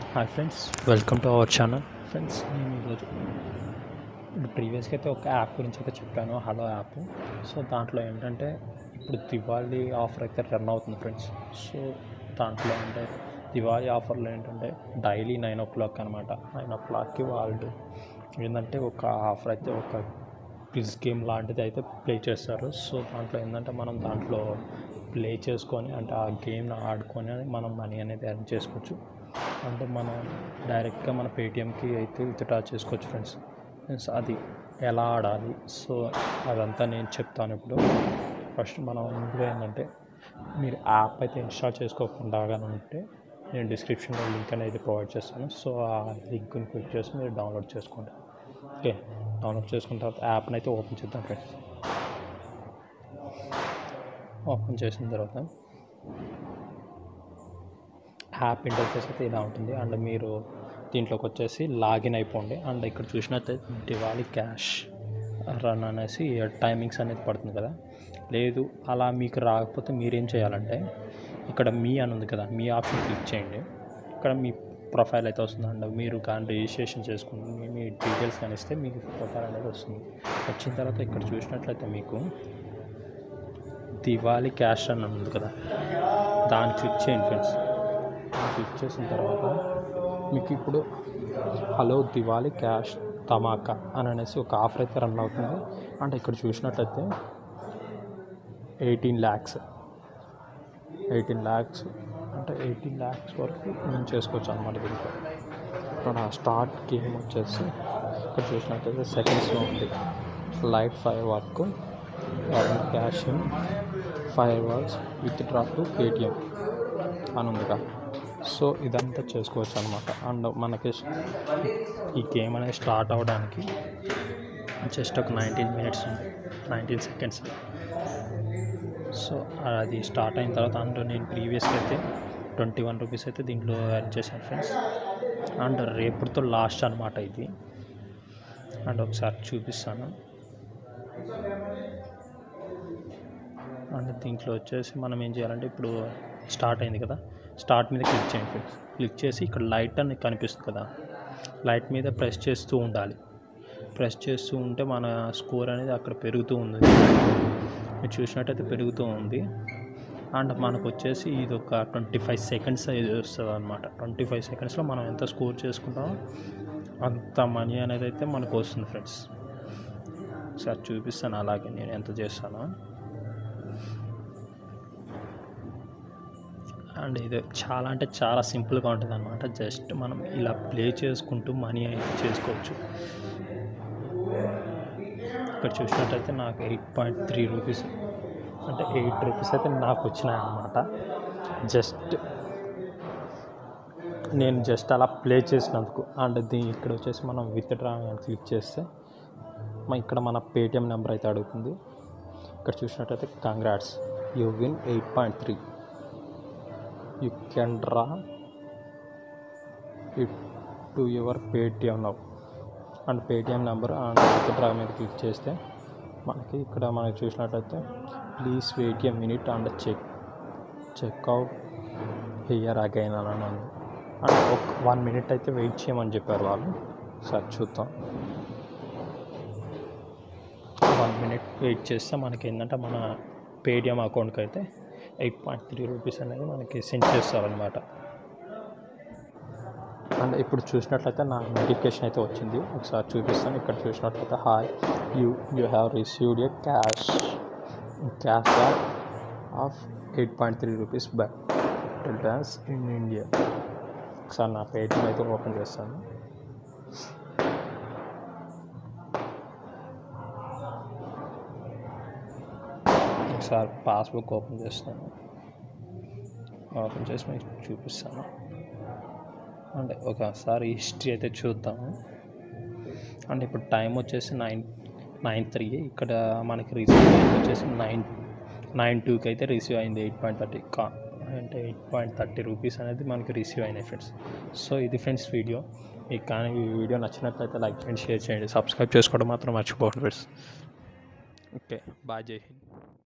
hi friends welcome to our channel friends నేను ఈరోజు ఇప్పుడు ప్రీవియస్గా అయితే ఒక యాప్ గురించి అయితే చెప్పాను హలో యాప్ సో దాంట్లో ఏంటంటే ఇప్పుడు దివాళీ ఆఫర్ అయితే రన్ అవుతుంది ఫ్రెండ్స్ సో దాంట్లో అంటే దివాళీ ఆఫర్లో ఏంటంటే డైలీ నైన్ ఓ క్లాక్ అనమాట నైన్ ఓ క్లాక్కి వాళ్ళు ఏంటంటే ఒక ఆఫర్ అయితే ఒక క్విజ్ గేమ్ లాంటిది అయితే ప్లే చేస్తారు సో దాంట్లో ఏంటంటే మనం దాంట్లో ప్లే చేసుకొని అంటే ఆ గేమ్ని ఆడుకొని మనం మనీ అనేది ఎర్న్ చేసుకోవచ్చు అంటే మనం డైరెక్ట్గా మన పేటిఎంకి అయితే విత్డ్రా చేసుకోవచ్చు ఫ్రెండ్స్ ఫ్రెండ్స్ అది ఎలా ఆడాలి సో అదంతా నేను చెప్తాను ఇప్పుడు ఫస్ట్ మనం ఇందులో ఏంటంటే మీరు యాప్ అయితే ఇన్స్టాల్ చేసుకోకుండా ఉంటే నేను డిస్క్రిప్షన్లో లింక్ అనేది ప్రొవైడ్ చేస్తాను సో ఆ లింక్ని క్లిక్ చేసి మీరు డౌన్లోడ్ చేసుకోండి ఓకే డౌన్లోడ్ చేసుకున్న తర్వాత యాప్ని అయితే ఓపెన్ చేద్దాం ఫ్రెండ్స్ ఓపెన్ చేసిన తర్వాత యాప్ ఇంటర్ఫేస్ అయితే ఇలా ఉంటుంది అండ్ మీరు దీంట్లోకి వచ్చేసి లాగిన్ అయిపోండి అండ్ ఇక్కడ చూసినట్టయితే దివాళీ క్యాష్ రన్ అనేసి టైమింగ్స్ అనేది పడుతుంది కదా లేదు అలా మీకు రాకపోతే మీరేం చేయాలంటే ఇక్కడ మీ అని ఉంది కదా మీ ఆప్షన్ క్లిక్ చేయండి ఇక్కడ మీ ప్రొఫైల్ అయితే వస్తుంది అండ్ మీరు కానీ రిజిస్ట్రేషన్ చేసుకుని మీ- మీ డీటెయిల్స్ కానీ ఇస్తే మీకు ప్రొఫైల్ అనేది వస్తుంది వచ్చిన తర్వాత ఇక్కడ చూసినట్లయితే మీకు దివాళీ క్యాష్ అని ఉంది కదా దాన్ని క్లిక్ చేయండి ఫ్రెండ్స్ క్లిక్ చేసిన తర్వాత మీకు ఇప్పుడు హలో దివాళీ క్యాష్ ధమాకా అని అనేసి ఒక ఆఫర్ అయితే రన్ అవుతుంది అంటే ఇక్కడ చూసినట్లయితే ఎయిటీన్ ల్యాక్స్ ఎయిటీన్ ల్యాక్స్ అంటే ఎయిటీన్ ల్యాక్స్ వరకు మనం చేసుకోవచ్చు అనమాట దీంట్లో ఇక్కడ స్టార్ట్ గేమ్ వచ్చేసి ఇక్కడ చూసినట్లయితే సెకండ్స్లో ఉంది light firework cash in firework withdraw to Paytm అని ఉందిగా సో ఇదంతా చేసుకోవచ్చు అనమాట అండ్ మనకి ఈ గేమ్ అనేది స్టార్ట్ అవ్వడానికి జస్ట్ ఒక nineteen minutes nineteen seconds so అది స్టార్ట్ అయిన తర్వాత అందులో నేను ప్రీవియస్గా అయితే ట్వంటీ వన్ రూపీస్ అయితే దీంట్లో యాడ్ చేశాను ఫ్రెండ్స్ అండ్ రేపుతో లాస్ట్ అనమాట ఇది అండ్ ఒకసారి చూపిస్తాను అండ్ దీంట్లో వచ్చేసి మనం ఏం చేయాలంటే ఇప్పుడు స్టార్ట్ అయింది కదా స్టార్ట్ మీద క్లిక్ చేయండి ఫ్రెండ్స్ క్లిక్ చేసి ఇక్కడ లైట్ అని కనిపిస్తుంది కదా లైట్ మీద ప్రెస్ చేస్తూ ఉండాలి ప్రెస్ చేస్తూ ఉంటే మన స్కోర్ అనేది అక్కడ పెరుగుతూ ఉంది మీరు చూసినట్టయితే పెరుగుతూ ఉంది అండ్ మనకు వచ్చేసి ఇది ఒక ట్వంటీ ఫైవ్ సెకండ్స్ ఇది వస్తుంది అనమాట ట్వంటీ ఫైవ్ సెకండ్స్లో మనం ఎంత స్కోర్ చేసుకుంటామో అంత మనీ అనేది అయితే మనకు వస్తుంది ఫ్రెండ్స్ ఒకసారి చూపిస్తాను అలాగే నేను ఎంత చేస్తానో అండ్ ఇది చాలా అంటే చాలా సింపుల్గా ఉంటుంది అనమాట జస్ట్ మనం ఇలా ప్లే చేసుకుంటూ మనీ అయితే చేసుకోవచ్చు ఇక్కడ చూసినట్టయితే నాకు ఎయిట్ పాయింట్ త్రీ రూపీస్ అంటే ఎయిట్ రూపీస్ అయితే నాకు వచ్చినాయి అన్నమాట జస్ట్ నేను జస్ట్ అలా ప్లే చేసినందుకు అండ్ దీ ఇక్కడ వచ్చేసి మనం విత్ డ్రా అని క్లిక్ చేస్తే మ- ఇక్కడ మన పేటిఎం నెంబర్ అయితే అడుగుతుంది ఇక్కడ చూసినట్టయితే congrats you win eight point three you can draw it to your Paytm now and Paytm number and withdraw మీద క్లిక్ చేస్తే మనకి ఇక్కడ మనకి చూసినట్టయితే please Paytm minute and check checkout here again అని ఉంది అండ్ ఒక వన్ మినిట్ అయితే వెయిట్ చేయమని చెప్పారు వాళ్ళు సరే చూద్దాం వన్ మినిట్ వెయిట్ చేస్తే మనకి ఏంటంటే మన పేటిఎం అకౌంట్కి అయితే ఎయిట్ పాయింట్ త్రీ రూపీస్ అనేది మనకి సెండ్ చేస్తారనమాట అండ్ ఇప్పుడు చూసినట్లయితే నా నోటిఫికేషన్ అయితే వచ్చింది ఒకసారి చూపిస్తాను ఇక్కడ చూసినట్లయితే hi you you have received a cash cash back of eight point three rupees back returns in India ఒకసారి నా పేటిఎం అయితే ఓపెన్ చేస్తాను ఒకసారి పాస్బుక్ ఓపెన్ చేస్తాను ఓపెన్ చేసి మీకు చూపిస్తాను అంటే ఒకసారి హిస్టరీ అయితే చూద్దాము అంటే ఇప్పుడు టైం వచ్చేసి నైన్ నైన్ త్రీ ఇక్కడ మనకి రిసీవ్ అయింది వచ్చేసి నైన్ నైన్ టూకి అయితే రిసీవ్ అయింది ఎయిట్ పాయింట్ థర్టీ కా అంటే ఎయిట్ పాయింట్ థర్టీ రూపీస్ అనేది మనకి రిసీవ్ అయినాయి ఫ్రెండ్స్ సో ఇది ఫ్రెండ్స్ వీడియో మీకు కానీ ఈ వీడియో నచ్చినట్లయితే లైక్ చేయండి షేర్ చేయండి సబ్స్క్రైబ్ చేసుకోవడం మాత్రం మర్చిపోకండి ఫ్రెండ్స్ ఓకే బాయ్ జై హింద్